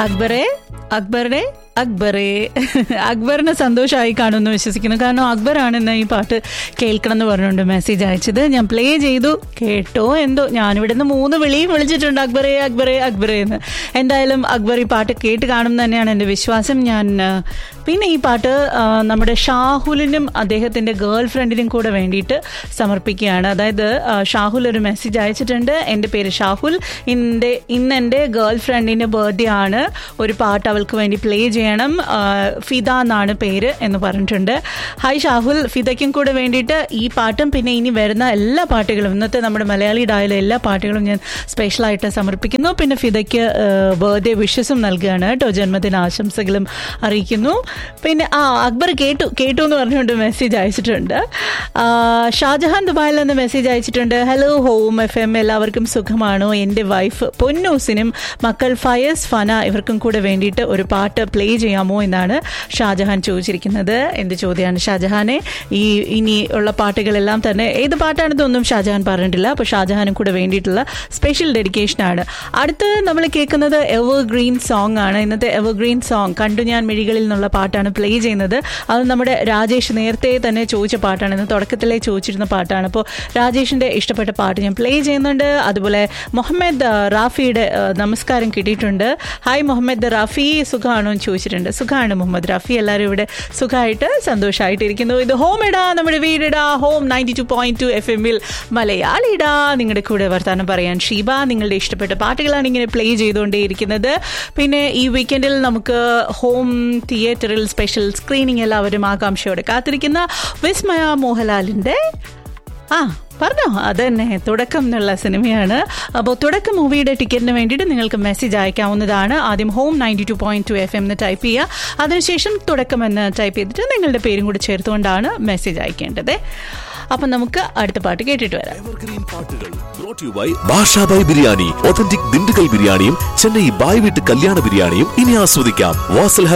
അക്ബറെ അക്ബറുടെ അക്ബറെ അക്ബറിന് സന്തോഷമായി കാണുമെന്ന് വിശ്വസിക്കുന്നു കാരണം അക്ബറാണ് ഇന്ന് ഈ പാട്ട് കേൾക്കണം എന്ന് പറഞ്ഞുകൊണ്ട് മെസ്സേജ് അയച്ചത് ഞാൻ പ്ലേ ചെയ്തു കേട്ടോ എന്തോ ഞാനിവിടെ നിന്ന് മൂന്ന് വിളിയും വിളിച്ചിട്ടുണ്ട് അക്ബറെ അക്ബറെ അക്ബറെ എന്ന് എന്തായാലും അക്ബർ ഈ പാട്ട് കേട്ട് കാണും തന്നെയാണ് എൻ്റെ വിശ്വാസം ഞാൻ ആ, പിന്നെ ഈ പാട്ട് ആ, നമ്മുടെ ഷാഹുലിനും അദ്ദേഹത്തിൻ്റെ ഗേൾ ഫ്രണ്ടിനും കൂടെ വേണ്ടിയിട്ട് സമർപ്പിക്കുകയാണ് അതായത് ആ, ഷാഹുൽ ഒരു മെസ്സേജ് അയച്ചിട്ടുണ്ട് എൻ്റെ പേര് ഷാഹുൽ ഇൻ്റെ ഇന്ന് എൻ്റെ ഗേൾ ഫ്രണ്ടിൻ്റെ ബർത്ത്ഡേ ആണ് ഒരു പാട്ട് അവൾക്ക് വേണ്ടി പ്ലേ ചെയ്യണം ആ, ഫിദ എന്നാണ് പേര് എന്ന് പറഞ്ഞിട്ടുണ്ട് ഹായ് ഷാഹുൽ ഫിദയ്ക്കും കൂടെ വേണ്ടിയിട്ട് ഈ പാട്ടും പിന്നെ ഇനി വരുന്ന എല്ലാ പാട്ടുകളും ഇന്നത്തെ നമ്മുടെ മലയാളി ഡായിലെ എല്ലാ പാട്ടുകളും ഞാൻ സ്പെഷ്യലായിട്ട് സമർപ്പിക്കുന്നു പിന്നെ ഫിദയ്ക്ക് ബർത്ത്ഡേ വിഷസും നൽകുകയാണ് കേട്ടോ ജന്മദിന ആശംസകളും അറിയിക്കുന്നു പിന്നെ ആ അക്ബർ കേട്ടു കേട്ടു എന്ന് പറഞ്ഞുകൊണ്ട് മെസ്സേജ് അയച്ചിട്ടുണ്ട് ആ, ഷാജഹാൻ ദുബായിൽ നിന്ന് മെസ്സേജ് അയച്ചിട്ടുണ്ട് ഹലോ ഹോം എഫ് എം എല്ലാവർക്കും സുഖമാണോ എൻ്റെ വൈഫ് പൊന്നൂസിനും മക്കൾ ഫയസ് ഫന ഇവർക്കും കൂടെ വേണ്ടിയിട്ട് ഒരു പാട്ട് പ്ലേ ചെയ്യാമോ എന്നാണ് ഷാജഹാൻ ചോദിച്ചിരിക്കുന്നത് എന്ത് ചോദ്യമാണ് ഷാജഹാനെ ഈ ഇനി ഉള്ള പാട്ടുകളെല്ലാം തന്നെ ഏത് പാട്ടാണെന്നൊന്നും ഷാജഹാൻ പറഞ്ഞിട്ടില്ല അപ്പോൾ ഷാജഹാനും കൂടെ വേണ്ടിയിട്ടുള്ള സ്പെഷ്യൽ ഡെഡിക്കേഷനാണ് അടുത്ത് നമ്മൾ കേൾക്കുന്നത് എവർ ഗ്രീൻ സോങ് ആണ് ഇന്നത്തെ എവർ ഗ്രീൻ സോങ് കണ്ടു ഞാൻ മിഴികളിൽ നിന്നുള്ള പാട്ടാണ് പ്ലേ ചെയ്യുന്നത് അത് നമ്മുടെ രാജേഷ് നേരത്തെ തന്നെ ചോദിച്ച പാട്ടാണ് ഇന്ന് തുടക്കത്തിലേ ചോദിച്ചിരുന്ന പാട്ടാണ് അപ്പോൾ രാജേഷിൻ്റെ ഇഷ്ടപ്പെട്ട പാട്ട് ഞാൻ പ്ലേ ചെയ്യുന്നുണ്ട് അതുപോലെ മുഹമ്മദ് ആ, റാഫിയുടെ ആ, നമസ്കാരം കിട്ടിയിട്ടുണ്ട് ഹായ് മുഹമ്മദ് റാഫി സുഖമാണോ എന്ന് ചോദിച്ചിട്ടുണ്ട് സുഖമാണ് മുഹമ്മദ് റാഫി എല്ലാവരും ഇവിടെ സുഖമായിട്ട് സന്തോഷമായിട്ട് ഇരിക്കുന്നു ഇത് ഹോം ഇടാ നമ്മുടെ വീടിടാ home ninety two point two F എമ്മിൽ മലയാളിടാ നിങ്ങളുടെ കൂടെ വർത്താനം പറയാൻ ഷീബ നിങ്ങളുടെ ഇഷ്ടപ്പെട്ട പാട്ടുകളാണ് ഇങ്ങനെ പ്ലേ ചെയ്തുകൊണ്ടേയിരിക്കുന്നത് പിന്നെ ഈ വീക്കെൻഡിൽ നമുക്ക് ഹോം തിയേറ്ററിൽ സ്പെഷ്യൽ സ്ക്രീനിങ് എല്ലാവരും ആകാംക്ഷയോടെ കാത്തിരിക്കുന്ന വിസ്മയ മോഹൻലാലിൻ്റെ ആ പറഞ്ഞോ അത് തന്നെ തുടക്കം എന്നുള്ള സിനിമയാണ് അപ്പോൾ തുടക്കം മൂവിയുടെ ടിക്കറ്റിന് വേണ്ടിയിട്ട് നിങ്ങൾക്ക് മെസ്സേജ് അയക്കാവുന്നതാണ് ആദ്യം home ninety two point two F M എന്ന് ടൈപ്പ് ചെയ്യുക അതിനുശേഷം തുടക്കം എന്ന് ടൈപ്പ് ചെയ്തിട്ട് നിങ്ങളുടെ പേരും കൂടി ചേർത്തുകൊണ്ടാണ് മെസ്സേജ് അയക്കേണ്ടത് അപ്പം നമുക്ക് അടുത്ത പാട്ട് കേട്ടിട്ട് വരാം എവർഗ്രീൻ പാട്ടുകൾ brought to you by Bashabhai biryani authentic Dindigul ബിരിയാണിയും ചെന്നൈ ബായ് വീട്ട് കല്യാണ ബിരിയാണിയും ഇനി ആസ്വദിക്കാം വാസൽ